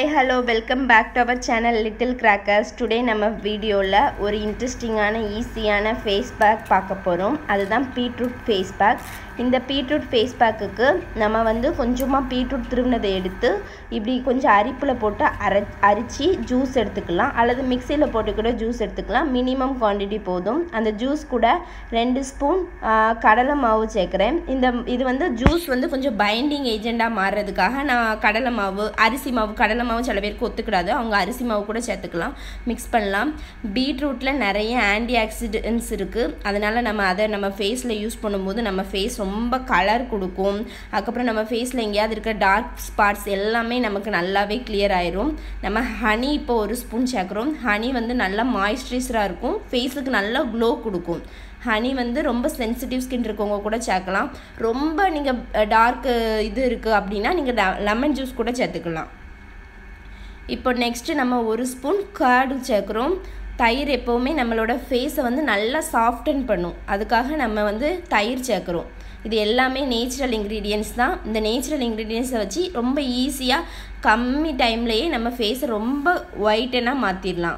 hi hello welcome back to our channel Little Crackers today நம்ம வீடியோவில் ஒரு இன்ட்ரெஸ்டிங்கான ஈஸியான ஃபேஸ் பேக் பார்க்க போகிறோம் அதுதான் பீட்ரூட் ஃபேஸ் பேக் இந்த பீட்ரூட் ஃபேஸ் பேக்குக்கு நம்ம வந்து கொஞ்சமாக பீட்ரூட் திருவினதை எடுத்து இப்படி கொஞ்சம் அரிப்பில் போட்டு அரை அரித்து ஜூஸ் எடுத்துக்கலாம் அல்லது மிக்சியில் போட்டு கூட ஜூஸ் எடுத்துக்கலாம் மினிமம் குவான்டிட்டி போதும் அந்த ஜூஸ் கூட ரெண்டு ஸ்பூன் கடலை மாவு சேர்க்குறேன் இந்த இது வந்து ஜூஸ் வந்து கொஞ்சம் பைண்டிங் ஏஜெண்டாக மாறுறதுக்காக நான் கடலை மாவு அரிசி மாவு கடலை மாவு சில பேருக்கு ஒத்துக்கிடாது அவங்க அரிசி மாவு கூட சேர்த்துக்கலாம் மிக்ஸ் பண்ணலாம் பீட்ரூட்டில் நிறைய ஆன்டி ஆக்சிடென்ட்ஸ் இருக்குது அதனால் நம்ம அதை நம்ம ஃபேஸில் யூஸ் பண்ணும்போது நம்ம ஃபேஸ் ரொம்ப கலர் கொடுக்கும் அதுக்கப்புறம் நம்ம ஃபேஸில் எங்கேயாவது இருக்கிற டார்க் ஸ்பாட்ஸ் எல்லாமே நமக்கு நல்லாவே கிளியர் ஆயிரும் நம்ம ஹனி இப்போ ஒரு ஸ்பூன் சேர்க்குறோம் ஹனி வந்து நல்லா மாய்ஸ்சரைசராக இருக்கும் ஃபேஸுக்கு நல்லா க்ளோ கொடுக்கும் ஹனி வந்து ரொம்ப சென்சிட்டிவ் ஸ்கின் இருக்கவங்க கூட சேர்க்கலாம் ரொம்ப நீங்கள் டார்க்கு இது இருக்குது அப்படின்னா நீங்கள் லெமன் ஜூஸ் கூட சேர்த்துக்கலாம் இப்போ நெக்ஸ்ட்டு நம்ம ஒரு ஸ்பூன் கர்டு சேர்க்குறோம் தயிர் எப்போவுமே நம்மளோட ஃபேஸை வந்து நல்லா சாஃப்டன் பண்ணும் அதுக்காக நம்ம வந்து தயிர் சேர்க்குறோம் இது எல்லாமே நேச்சுரல் இன்க்ரீடியன்ஸ் தான் இந்த நேச்சுரல் இன்க்ரீடியன்ஸை வச்சு ரொம்ப ஈஸியாக கம்மி டைம்லேயே நம்ம ஃபேஸை ரொம்ப ஒயிட்டனாக மாற்றிடலாம்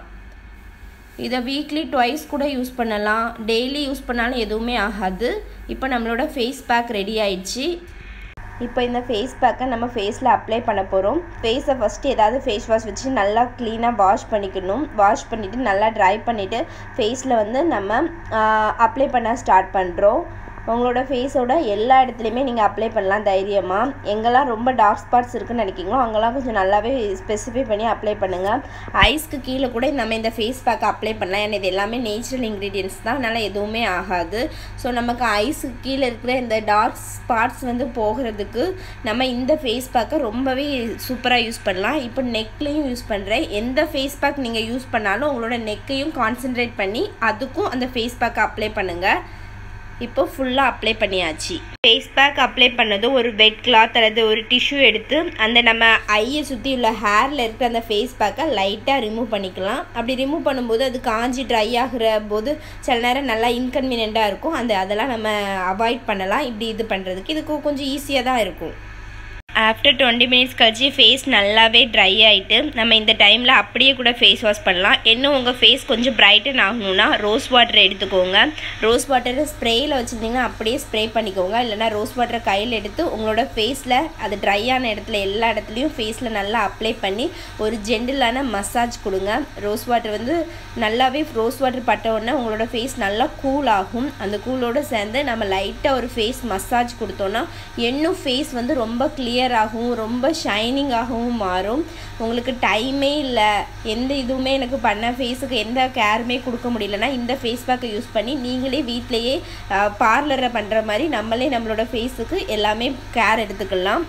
இதை வீக்லி ட்வைஸ் கூட யூஸ் பண்ணலாம் டெய்லி யூஸ் பண்ணாலும் எதுவுமே ஆகாது இப்போ நம்மளோட ஃபேஸ் பேக் ரெடி ஆயிடுச்சு இப்போ இந்த ஃபேஸ் பேக்கை நம்ம ஃபேஸில் அப்ளை பண்ண போகிறோம் ஃபேஸை ஃபஸ்ட்டு ஏதாவது ஃபேஸ் வாஷ் வச்சு நல்லா க்ளீனாக வாஷ் பண்ணிக்கணும் வாஷ் பண்ணிவிட்டு நல்லா ட்ரை பண்ணிவிட்டு ஃபேஸில் வந்து நம்ம அப்ளை பண்ண ஸ்டார்ட் பண்ணுறோம் உங்களோட ஃபேஸோட எல்லா இடத்துலையுமே நீங்கள் அப்ளை பண்ணலாம் தைரியமாக எங்கெல்லாம் ரொம்ப டார்க் ஸ்பாட்ஸ் இருக்குன்னு நினைக்கிங்களோ அங்கெல்லாம் கொஞ்சம் நல்லாவே ஸ்பெசிஃபை பண்ணி அப்ளை பண்ணுங்கள் ஐஸ்க்கு கீழே கூட நம்ம இந்த ஃபேஸ் பேக்கை அப்ளை பண்ணலாம் ஏன்னா இது எல்லாமே நேச்சுரல் இன்க்ரீடியன்ஸ் தான் அதனால் எதுவுமே ஆகாது ஸோ நமக்கு ஐஸுக்கு கீழே இருக்கிற இந்த டார்க் ஸ்பாட்ஸ் வந்து போகிறதுக்கு நம்ம இந்த ஃபேஸ் பேக்கை ரொம்பவே சூப்பராக யூஸ் பண்ணலாம் இப்போ நெக்லேயும் யூஸ் பண்ணுறேன் எந்த ஃபேஸ் பேக் நீங்கள் யூஸ் பண்ணாலும் உங்களோட நெக்கையும் கான்சென்ட்ரேட் பண்ணி அதுக்கும் அந்த ஃபேஸ் பேக்கை அப்ளை பண்ணுங்கள் இப்போ ஃபுல்லாக அப்ளை பண்ணியாச்சு ஃபேஸ் பேக் அப்ளை பண்ணது ஒரு வெட் கிளாத் அல்லது ஒரு டிஷ்யூ எடுத்து அந்த நம்ம ஐயை சுற்றி உள்ள ஹேரில் இருக்கிற அந்த ஃபேஸ் பேக்கை லைட்டாக ரிமூவ் பண்ணிக்கலாம் அப்படி ரிமூவ் பண்ணும்போது அது காஞ்சி ட்ரை ஆகிற போது சில நேரம் நல்லா இன்கன்வீனியண்ட்டாக இருக்கும் அந்த அதெல்லாம் நம்ம அவாய்ட் பண்ணலாம் இப்படி இது பண்ணுறதுக்கு இதுக்கு கொஞ்சம் ஈஸியாக தான் இருக்கும் ஆஃப்டர் டுவெண்ட்டி மினிட்ஸ் கழிச்சு ஃபேஸ் நல்லாவே ட்ரை ஆகிட்டு நம்ம இந்த டைமில் அப்படியே கூட ஃபேஸ் வாஷ் பண்ணலாம் இன்னும் உங்கள் ஃபேஸ் கொஞ்சம் பிரைட்டன் ஆகணும்னா ரோஸ் வாட்டர் எடுத்துக்கோங்க ரோஸ் வாட்டர் ஸ்ப்ரேயில் வச்சுருந்தீங்கன்னா அப்படியே ஸ்ப்ரே பண்ணிக்கோங்க இல்லைனா ரோஸ் வாட்டரை கையில் எடுத்து உங்களோட ஃபேஸில் அது ட்ரையான இடத்துல எல்லா இடத்துலையும் ஃபேஸில் நல்லா அப்ளை பண்ணி ஒரு ஜென்டிலான மசாஜ் கொடுங்க ரோஸ் வாட்டர் வந்து நல்லாவே ரோஸ் வாட்டர் பட்ட உடனே உங்களோட ஃபேஸ் நல்லா கூல் ஆகும் அந்த கூலோடு சேர்ந்து நம்ம லைட்டாக ஒரு ஃபேஸ் மசாஜ் கொடுத்தோன்னா இன்னும் ஃபேஸ் வந்து ரொம்ப கிளியர் கிளியராகவும் ரொம்ப ஷைனிங்காகவும் மாறும் உங்களுக்கு டைமே இல்லை எந்த இதுவுமே எனக்கு பண்ண ஃபேஸுக்கு எந்த கேருமே கொடுக்க முடியலன்னா இந்த ஃபேஸ் பேக்கை யூஸ் பண்ணி நீங்களே வீட்டிலையே பார்லரில் பண்ணுற மாதிரி நம்மளே நம்மளோட ஃபேஸுக்கு எல்லாமே கேர் எடுத்துக்கலாம்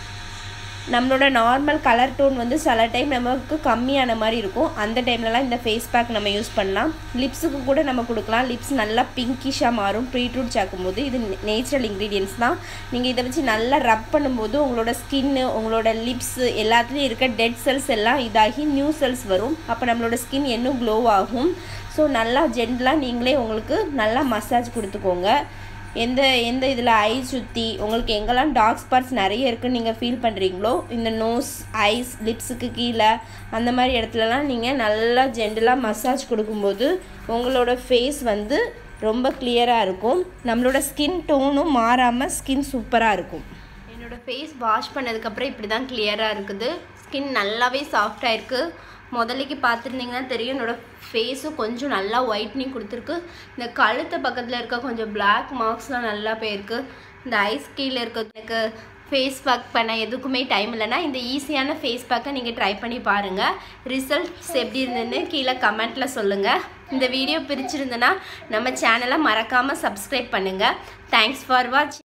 நம்மளோட நார்மல் கலர் டோன் வந்து சில டைம் நமக்கு கம்மியான மாதிரி இருக்கும் அந்த டைம்லலாம் இந்த ஃபேஸ் பேக் நம்ம யூஸ் பண்ணலாம் லிப்ஸுக்கு கூட நம்ம கொடுக்கலாம் லிப்ஸ் நல்லா பிங்கிஷாக மாறும் பீட்ரூட் சேர்க்கும்போது இது நேச்சுரல் இன்க்ரீடியன்ஸ் தான் நீங்கள் இதை வச்சு நல்லா ரப் பண்ணும்போது உங்களோட ஸ்கின்னு உங்களோட லிப்ஸு எல்லாத்துலேயும் இருக்க டெட் செல்ஸ் எல்லாம் இதாகி நியூ செல்ஸ் வரும் அப்போ நம்மளோட ஸ்கின் இன்னும் க்ளோ ஆகும் ஸோ நல்லா ஜென்டலாக நீங்களே உங்களுக்கு நல்லா மசாஜ் கொடுத்துக்கோங்க எந்த எந்த இதில் ஐ சுற்றி உங்களுக்கு எங்கெல்லாம் டார்க் ஸ்பாட்ஸ் நிறைய இருக்குன்னு நீங்கள் ஃபீல் பண்ணுறீங்களோ இந்த நோஸ் ஐஸ் லிப்ஸுக்கு கீழே அந்த மாதிரி இடத்துலலாம் நீங்கள் நல்லா ஜென்டலாக மசாஜ் கொடுக்கும்போது உங்களோட ஃபேஸ் வந்து ரொம்ப கிளியராக இருக்கும் நம்மளோட ஸ்கின் டோனும் மாறாமல் ஸ்கின் சூப்பராக இருக்கும் என்னோடய ஃபேஸ் வாஷ் பண்ணதுக்கப்புறம் இப்படி தான் கிளியராக இருக்குது ஸ்கின் நல்லாவே சாஃப்டாக இருக்குது முதலைக்கு பார்த்துருந்தீங்கன்னா தெரியும் என்னோடய ஃபேஸும் கொஞ்சம் நல்லா ஒயிட்னிங் கொடுத்துருக்கு இந்த கழுத்து பக்கத்தில் இருக்க கொஞ்சம் பிளாக் மார்க்ஸ்லாம் நல்லா போயிருக்கு இந்த ஐஸ் கீழே இருக்க எனக்கு ஃபேஸ் பேக் பண்ண எதுக்குமே டைம் இல்லைன்னா இந்த ஈஸியான ஃபேஸ் பேக்கை நீங்கள் ட்ரை பண்ணி பாருங்கள் ரிசல்ட்ஸ் எப்படி இருந்ததுன்னு கீழே கமெண்ட்டில் சொல்லுங்கள் இந்த வீடியோ பிரிச்சிருந்ததுன்னா நம்ம சேனலை மறக்காமல் சப்ஸ்கிரைப் பண்ணுங்கள் தேங்க்ஸ் ஃபார் வாட்ச்